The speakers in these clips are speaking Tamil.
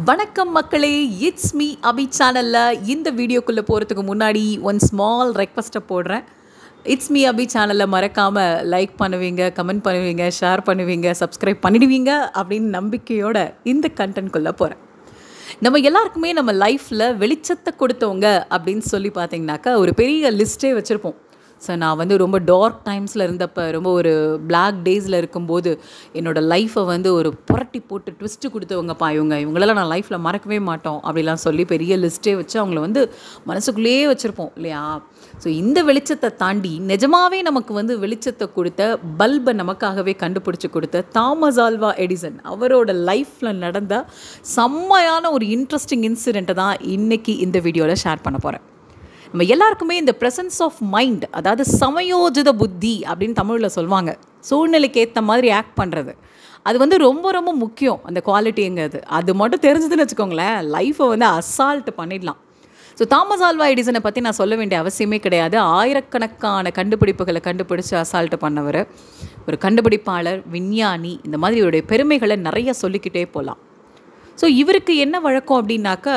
வணக்கம் மக்களே இட்ஸ் மீ அபி சேனலில் இந்த வீடியோக்குள்ளே போகிறதுக்கு முன்னாடி ஒன் ஸ்மால் ரெக்வஸ்ட்டை போடுறேன் இட்ஸ் மீ அபி சேனலில் மறக்காமல் லைக் பண்ணுவீங்க கமெண்ட் பண்ணுவீங்க ஷேர் பண்ணுவீங்க சப்ஸ்கிரைப் பண்ணிடுவீங்க அப்படின்னு நம்பிக்கையோட இந்த கண்டென்ட்குள்ளே போகிறேன் நம்ம எல்லாருக்குமே நம்ம லைஃப்பில் வெளிச்சத்தை கொடுத்தவங்க அப்படின்னு சொல்லி பார்த்தீங்கன்னாக்கா ஒரு பெரிய லிஸ்ட்டே வச்சுருப்போம் ஸோ நான் வந்து ரொம்ப டார்க் டைம்ஸில் இருந்தப்போ ரொம்ப ஒரு பிளாக் டேஸில் இருக்கும்போது என்னோடய லைஃப்பை வந்து ஒரு புரட்டி போட்டு ட்விஸ்ட்டு கொடுத்தவங்கப்பா இவங்க இவங்களெல்லாம் நான் லைஃப்பில் மறக்கவே மாட்டோம் அப்படிலாம் சொல்லி பெரிய லிஸ்ட்டே வச்சு அவங்கள வந்து மனசுக்குள்ளேயே வச்சுருப்போம் இல்லையா ஸோ இந்த வெளிச்சத்தை தாண்டி நிஜமாவே நமக்கு வந்து வெளிச்சத்தை கொடுத்த பல்பை நமக்காகவே கண்டுபிடிச்சி கொடுத்த தாமஸ் ஆல்வா எடிசன் அவரோட லைஃப்பில் நடந்த செம்மையான ஒரு இன்ட்ரெஸ்டிங் இன்சிடெண்ட்டை தான் இன்றைக்கி இந்த வீடியோவில் ஷேர் பண்ண போகிறேன் நம்ம எல்லாருக்குமே இந்த ப்ரெசன்ஸ் ஆஃப் மைண்ட் அதாவது சமயோஜித புத்தி அப்படின்னு தமிழில் சொல்லுவாங்க சூழ்நிலைக்கு ஏற்ற மாதிரி ஆக்ட் பண்ணுறது அது வந்து ரொம்ப ரொம்ப முக்கியம் அந்த குவாலிட்டிங்கிறது அது மட்டும் தெரிஞ்சதுன்னு வச்சுக்கோங்களேன் லைஃப்பை வந்து அசால்ட் பண்ணிடலாம் ஸோ தாமஸ் ஆல்வா எடிசனை பற்றி நான் சொல்ல வேண்டிய அவசியமே கிடையாது ஆயிரக்கணக்கான கண்டுபிடிப்புகளை கண்டுபிடிச்சு அசால்ட் பண்ணவர் ஒரு கண்டுபிடிப்பாளர் விஞ்ஞானி இந்த மாதிரி இவருடைய பெருமைகளை நிறைய சொல்லிக்கிட்டே போகலாம் ஸோ இவருக்கு என்ன வழக்கம் அப்படின்னாக்கா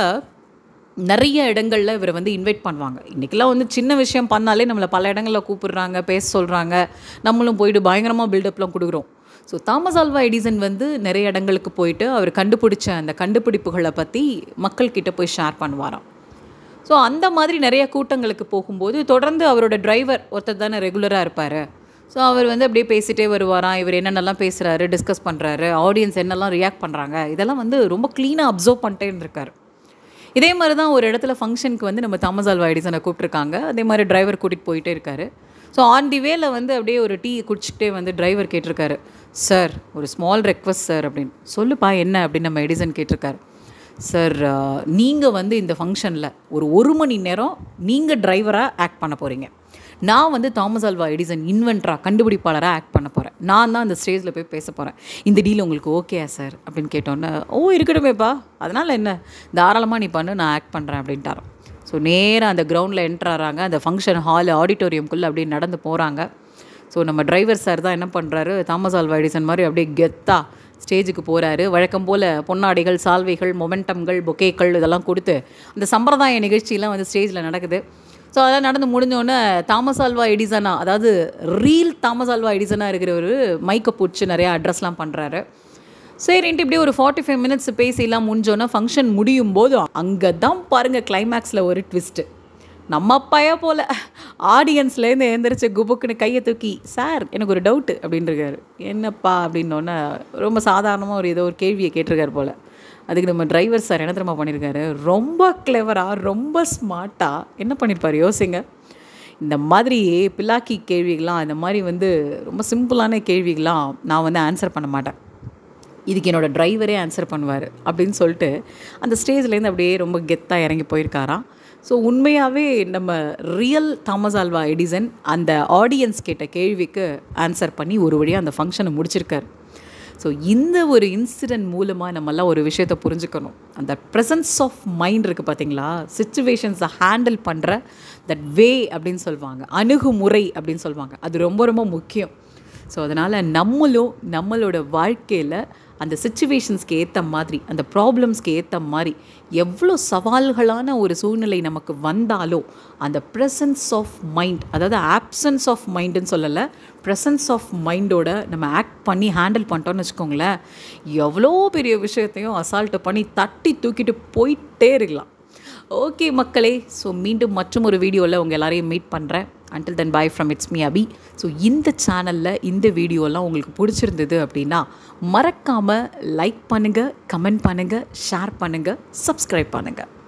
நிறைய இடங்களில் இவரை வந்து இன்வைட் பண்ணுவாங்க இன்றைக்கெல்லாம் வந்து சின்ன விஷயம் பண்ணாலே நம்மளை பல இடங்களில் கூப்பிடுறாங்க பேச சொல்கிறாங்க நம்மளும் போயிட்டு பயங்கரமாக பில்டப்லாம் கொடுக்குறோம் ஸோ தாமஸ் ஆல்வா எடிசன் வந்து நிறைய இடங்களுக்கு போயிட்டு அவர் கண்டுபிடிச்ச அந்த கண்டுபிடிப்புகளை பற்றி மக்கள்கிட்ட போய் ஷேர் பண்ணுவாராம் ஸோ அந்த மாதிரி நிறைய கூட்டங்களுக்கு போகும்போது தொடர்ந்து அவரோட டிரைவர் ஒருத்தர் தானே ரெகுலராக இருப்பார் ஸோ அவர் வந்து அப்படியே பேசிகிட்டே வருவாராம் இவர் என்னென்னலாம் பேசுகிறாரு டிஸ்கஸ் பண்ணுறாரு ஆடியன்ஸ் என்னெல்லாம் ரியாக்ட் பண்ணுறாங்க இதெல்லாம் வந்து ரொம்ப க்ளீனாக அப்சர்வ் பண்ணிட்டே இருந்திருக்காரு இதே மாதிரி தான் ஒரு இடத்துல ஃபங்க்ஷனுக்கு வந்து நம்ம தாமஸ் ஆல்வா எடிசனை கூப்பிட்ருக்காங்க அதே மாதிரி டிரைவர் கூட்டிகிட்டு போயிட்டே இருக்காரு ஸோ ஆன் தி வேல வந்து அப்படியே ஒரு டீ குடிச்சிக்கிட்டே வந்து டிரைவர் கேட்டிருக்காரு சார் ஒரு ஸ்மால் ரெக்வஸ்ட் சார் அப்படின்னு சொல்லுப்பா என்ன அப்படின்னு நம்ம எடிசன் கேட்டிருக்காரு சார் நீங்கள் வந்து இந்த ஃபங்க்ஷனில் ஒரு ஒரு மணி நேரம் நீங்கள் டிரைவராக ஆக்ட் பண்ண போகிறீங்க நான் வந்து தாமஸ் ஆல்வா எடிசன் இன்வென்டராக கண்டுபிடிப்பாளராக ஆக்ட் பண்ண போகிறேன் நான் தான் அந்த ஸ்டேஜில் போய் பேச போகிறேன் இந்த டீல் உங்களுக்கு ஓகேயா சார் அப்படின்னு கேட்டோன்னே ஓ இருக்கட்டுமேப்பா அதனால் என்ன தாராளமாக நீ பண்ணு நான் ஆக்ட் பண்ணுறேன் அப்படின்ட்டாராம் ஸோ நேராக அந்த கிரவுண்டில் என்ட்ரு ஆகிறாங்க அந்த ஃபங்க்ஷன் ஹால் ஆடிட்டோரியம்குள்ளே அப்படியே நடந்து போகிறாங்க ஸோ நம்ம டிரைவர் சார் தான் என்ன பண்ணுறாரு தாமஸ் ஆல்வா எடிசன் மாதிரி அப்படியே கெத்தாக ஸ்டேஜுக்கு போகிறாரு வழக்கம் போல் பொன்னாடிகள் சால்வைகள் மொமெண்டம்கள் பொக்கேக்கள் இதெல்லாம் கொடுத்து அந்த சம்பிரதாய நிகழ்ச்சியெலாம் வந்து ஸ்டேஜில் நடக்குது ஸோ அதெல்லாம் நடந்து முடிஞ்சோடனே தாமஸ் ஆல்வா எடிசனா அதாவது ரீல் தாமஸ் ஆல்வா எடிசனாக இருக்கிறவர் மைக்கை பிடிச்சி நிறையா அட்ரஸ்லாம் பண்ணுறாரு சரின்ட்டு இப்படி ஒரு ஃபார்ட்டி ஃபைவ் மினிட்ஸ் பேசிலாம் முடிஞ்சோன்னே ஃபங்க்ஷன் முடியும் போது அங்கே தான் பாருங்கள் கிளைமேக்ஸில் ஒரு ட்விஸ்ட்டு நம்ம பைய போல் ஆடியன்ஸ்லேருந்து எழுந்திரிச்சு குபுக்குன்னு கையை தூக்கி சார் எனக்கு ஒரு டவுட்டு அப்படின்ட்டுருக்காரு என்னப்பா அப்படின்னோடனே ரொம்ப சாதாரணமாக ஒரு ஏதோ ஒரு கேள்வியை கேட்டிருக்காரு போல் அதுக்கு நம்ம டிரைவர் சார் என்ன தெரியுமா பண்ணியிருக்காரு ரொம்ப கிளவராக ரொம்ப ஸ்மார்ட்டாக என்ன பண்ணியிருப்பார் யோசிங்க இந்த மாதிரி பிலாக்கி கேள்விகள்லாம் இந்த மாதிரி வந்து ரொம்ப சிம்பிளான கேள்விகள்லாம் நான் வந்து ஆன்சர் பண்ண மாட்டேன் இதுக்கு என்னோடய டிரைவரே ஆன்சர் பண்ணுவார் அப்படின்னு சொல்லிட்டு அந்த ஸ்டேஜ்லேருந்து அப்படியே ரொம்ப கெத்தாக இறங்கி போயிருக்காராம் ஸோ உண்மையாகவே நம்ம ரியல் தாமஸ் ஆல்வா எடிசன் அந்த ஆடியன்ஸ் கேட்ட கேள்விக்கு ஆன்சர் பண்ணி ஒரு வழியாக அந்த ஃபங்க்ஷனை முடிச்சிருக்காரு ஸோ இந்த ஒரு இன்சிடென்ட் மூலமாக நம்மெல்லாம் ஒரு விஷயத்தை புரிஞ்சுக்கணும் அந்த ப்ரெசன்ஸ் ஆஃப் மைண்ட் இருக்குது பார்த்தீங்களா சுச்சுவேஷன்ஸை ஹேண்டில் பண்ணுற தட் வே அப்படின்னு சொல்லுவாங்க அணுகுமுறை அப்படின்னு சொல்லுவாங்க அது ரொம்ப ரொம்ப முக்கியம் ஸோ அதனால் நம்மளும் நம்மளோட வாழ்க்கையில் அந்த சுச்சுவேஷன்ஸ்க்கு ஏற்ற மாதிரி அந்த ப்ராப்ளம்ஸ்க்கு ஏற்ற மாதிரி எவ்வளோ சவால்களான ஒரு சூழ்நிலை நமக்கு வந்தாலோ அந்த ப்ரெசன்ஸ் ஆஃப் மைண்ட் அதாவது ஆப்சன்ஸ் ஆஃப் மைண்டுன்னு சொல்லலை ப்ரெசன்ஸ் ஆஃப் மைண்டோட நம்ம ஆக்ட் பண்ணி ஹேண்டில் பண்ணிட்டோம்னு வச்சுக்கோங்களேன் எவ்வளோ பெரிய விஷயத்தையும் அசால்ட்டு பண்ணி தட்டி தூக்கிட்டு போயிட்டே இருக்கலாம் ஓகே மக்களே ஸோ மீண்டும் மற்றும் ஒரு வீடியோவில் உங்கள் எல்லாரையும் மீட் பண்ணுறேன் until then bye from it's me Abhi so இந்த சேனலில் இந்த வீடியோலாம் உங்களுக்கு பிடிச்சிருந்தது அப்படின்னா மறக்காமல் லைக் பண்ணுங்கள் கமெண்ட் பண்ணுங்கள் ஷேர் பண்ணுங்கள் சப்ஸ்கிரைப் பண்ணுங்கள்